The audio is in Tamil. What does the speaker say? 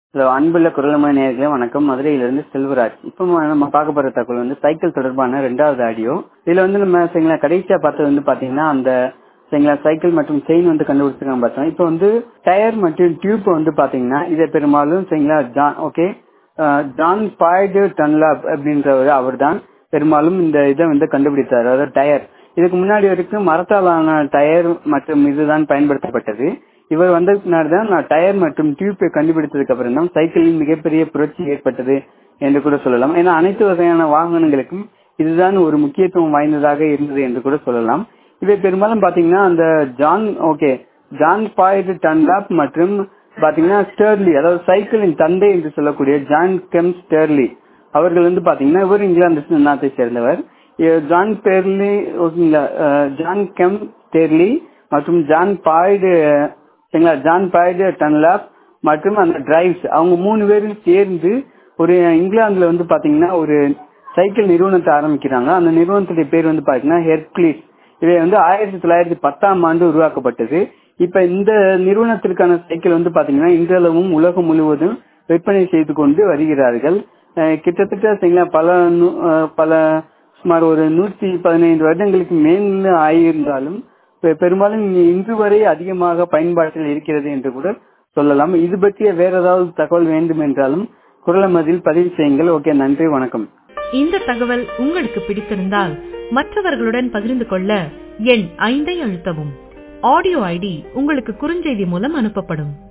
ஹலோ அன்புள்ள குரலமணி நேயர்களே வணக்கம் மதுரையிலிருந்து செல்வராஜ் இப்போ நம்ம பார்க்க போற தகவல் வந்து சைக்கிள் தொடர்பான ரெண்டாவது ஆடியோ இதுல வந்து நம்ம சரிங்களா கடைசியா பார்த்தது வந்து பாத்தீங்கன்னா அந்த சரிங்களா சைக்கிள் மற்றும் செயின் வந்து கண்டுபிடிச்சிருக்காங்க பார்த்தோம் இப்போ வந்து டயர் மற்றும் டியூப் வந்து பாத்தீங்கன்னா இதை பெரும்பாலும் சரிங்களா John okay John Boyd Dunlop அப்படின்றவர் அவர் தான் பெரும்பாலும் இந்த இதை வந்து கண்டுபிடித்தார் அதாவது டயர் இதுக்கு முன்னாடி வரைக்கும் மரத்தாலான டயர் மற்றும் இதுதான் பயன்படுத்தப்பட்டது இவர் வந்ததுக்கு முன்னாடி தான் நான் டயர் மற்றும் டியூப்பை கண்டுபிடித்ததுக்கு அப்புறம் தான் சைக்கிளில் மிகப்பெரிய புரட்சி ஏற்பட்டது என்று கூட சொல்லலாம் ஏன்னா அனைத்து வகையான வாகனங்களுக்கும் இதுதான் ஒரு முக்கியத்துவம் வாய்ந்ததாக இருந்தது என்று கூட சொல்லலாம் இவை பெரும்பாலும் பாத்தீங்கன்னா அந்த John okay John Boyd Dunlop மற்றும் பாத்தீங்கன்னா ஸ்டர்லி அதாவது சைக்கிளின் தந்தை என்று சொல்லக்கூடிய ஜான் கெம் ஸ்டர்லி அவர்கள் வந்து பாத்தீங்கன்னா இவர் இங்கிலாந்து நாட்டை சேர்ந்தவர் ஜான் பேர்லி ஓகேங்களா ஜான் கெம் ஸ்டெர்லி மற்றும் ஜான் பாய்டு சரிங்களா ஜான் பாய்டு டன்லாப் மற்றும் அந்த டிரைவ்ஸ் அவங்க மூணு பேரும் சேர்ந்து ஒரு இங்கிலாந்துல வந்து பாத்தீங்கன்னா ஒரு சைக்கிள் நிறுவனத்தை ஆரம்பிக்கிறாங்க அந்த நிறுவனத்துடைய பேர் வந்து பாத்தீங்கன்னா ஹெர்க்லிஸ் இவை வந்து ஆயிரத்தி தொள்ளாயிரத்தி பத்தாம் ஆண்டு உருவாக்கப்பட்டது இப்ப இந்த நிறுவனத்திற்கான சைக்கிள் வந்து பாத்தீங்கன்னா இன்றளவும் உலகம் முழுவதும் விற்பனை செய்து கொண்டு வருகிறார்கள் கிட்டத்தட்ட சரிங்களா பல பல சுமார் ஒரு நூத்தி பதினைந்து வருடங்களுக்கு மேல ஆகியிருந்தாலும் பெரும்பாலும் இன்று வரை அதிகமாக பயன்பாட்டில் இருக்கிறது என்று கூட சொல்லலாம் இது பற்றிய வேற ஏதாவது தகவல் வேண்டும் என்றாலும் குரலமதில் பதிவு செய்யுங்கள் ஓகே நன்றி வணக்கம் இந்த தகவல் உங்களுக்கு பிடித்திருந்தால் மற்றவர்களுடன் பகிர்ந்து கொள்ள எண் ஐந்தை அழுத்தவும் ஆடியோ ஐடி உங்களுக்கு குறுஞ்செய்தி மூலம் அனுப்பப்படும்